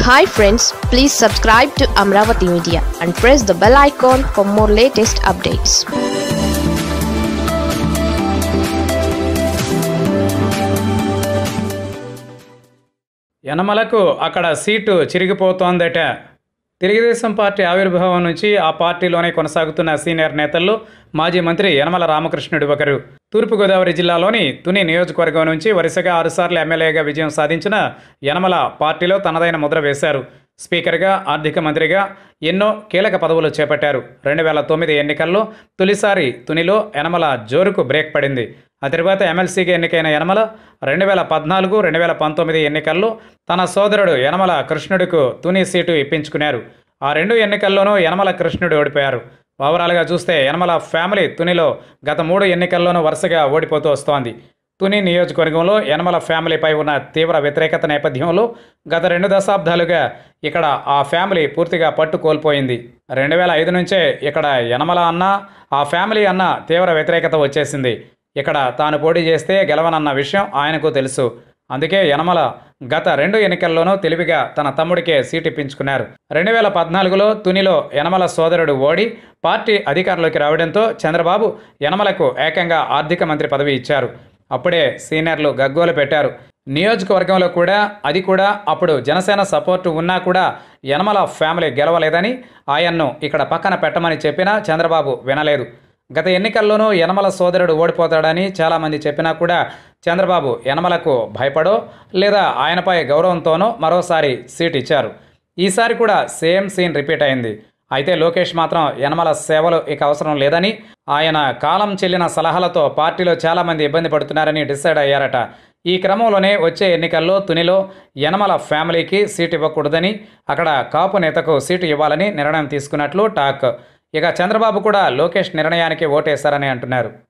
hi friends please subscribe to Amaravati media and press the bell icon for more latest updates యనమలకు అక్కడ seat చిరిగిపోతోందట Telugu Desam party ఆవిర్భావం నుంచి ఆ పార్టీలోనే కొనసాగుతున్న సీనియర్ నేతల్లో మాజీ మంత్రి యనమల రామకృష్ణుడు ఒకరు తూర్పుగోదావరి జిల్లాలోని తుని నియోజకవర్గం నుంచి వరుసగా ఆరుసార్లు ఎమ్మెల్యేగా విజయం సాధించిన యనమల పార్టీలో తనదైన ముద్ర వేశారు స్పీకర్గా ఆర్థిక మంత్రిగా ఎన్నో కీలక పదవులు చేపట్టారు రెండు వేల తొమ్మిది ఎన్నికల్లో తొలిసారి తునిలో యనమల జోరుకు బ్రేక్ పడింది ఆ తర్వాత ఎమ్మెల్సీగా ఎన్నికైన యనమల రెండు వేల పద్నాలుగు రెండు వేల పంతొమ్మిది ఎన్నికల్లో తన సోదరుడు యనమల కృష్ణుడికు తుని సీటు ఇప్పించుకున్నారు ఆ రెండు ఎన్నికల్లోనూ యనమల కృష్ణుడు ఓడిపోయారు ఓవరాల్గా చూస్తే యనమల ఫ్యామిలీ తునిలో గత మూడు ఎన్నికల్లోనూ వరుసగా ఓడిపోతూ వస్తోంది తుని నియోజకవర్గంలో యనమల ఫ్యామిలీపై ఉన్న తీవ్ర వ్యతిరేకత నేపథ్యంలో గత రెండు దశాబ్దాలుగా ఇక్కడ ఆ ఫ్యామిలీ పూర్తిగా పట్టు కోల్పోయింది రెండు వేల ఐదు నుంచే ఇక్కడ యనమల అన్న ఆ ఫ్యామిలీ అన్న తీవ్ర వ్యతిరేకత వచ్చేసింది ఇక్కడ తాను పోటీ చేస్తే గెలవనన్న విషయం ఆయనకు తెలుసు అందుకే యనమల గత రెండు ఎన్నికల్లోనూ తెలివిగా తన తమ్ముడికే సీటు ఇప్పించుకున్నారు రెండు వేల పద్నాలుగులో తునిలో యనమల సోదరుడు ఓడి పార్టీ అధికారంలోకి రావడంతో చంద్రబాబు యనమలకు ఏకంగా ఆర్థిక మంత్రి పదవి ఇచ్చారు అప్పుడే సీనియర్లు గగ్గోలు పెట్టారు నియోజకవర్గంలో కూడా అది కూడా అప్పుడు జనసేన సపోర్టు ఉన్నా కూడా యనమల ఫ్యామిలీ గెలవలేదని ఆయన్ను ఇక్కడ పక్కన పెట్టమని చెప్పినా చంద్రబాబు వినలేదు గత ఎన్నికల్లోనూ యనమల సోదరుడు ఓడిపోతాడని చాలామంది చెప్పినా కూడా చంద్రబాబు యనమలకు భయపడో లేదా ఆయనపై గౌరవంతోనో మరోసారి సీట్ ఇచ్చారు ఈసారి కూడా సేమ్ సీన్ రిపీట్ అయింది అయితే లోకేష్ మాత్రం యనమల సేవలు ఇక అవసరం లేదని ఆయన కాలం చెల్లిన సలహాలతో పార్టీలో చాలామంది ఇబ్బంది పడుతున్నారని డిసైడ్ అయ్యారట ఈ క్రమంలోనే వచ్చే ఎన్నికల్లో తునిలో యనమల ఫ్యామిలీకి సీటు ఇవ్వకూడదని అక్కడ కాపు నేతకు సీటు ఇవ్వాలని నిర్ణయం తీసుకున్నట్లు టాక్ ఇక చంద్రబాబు కూడా లోకేష్ నిర్ణయానికి ఓటేశారని అంటున్నారు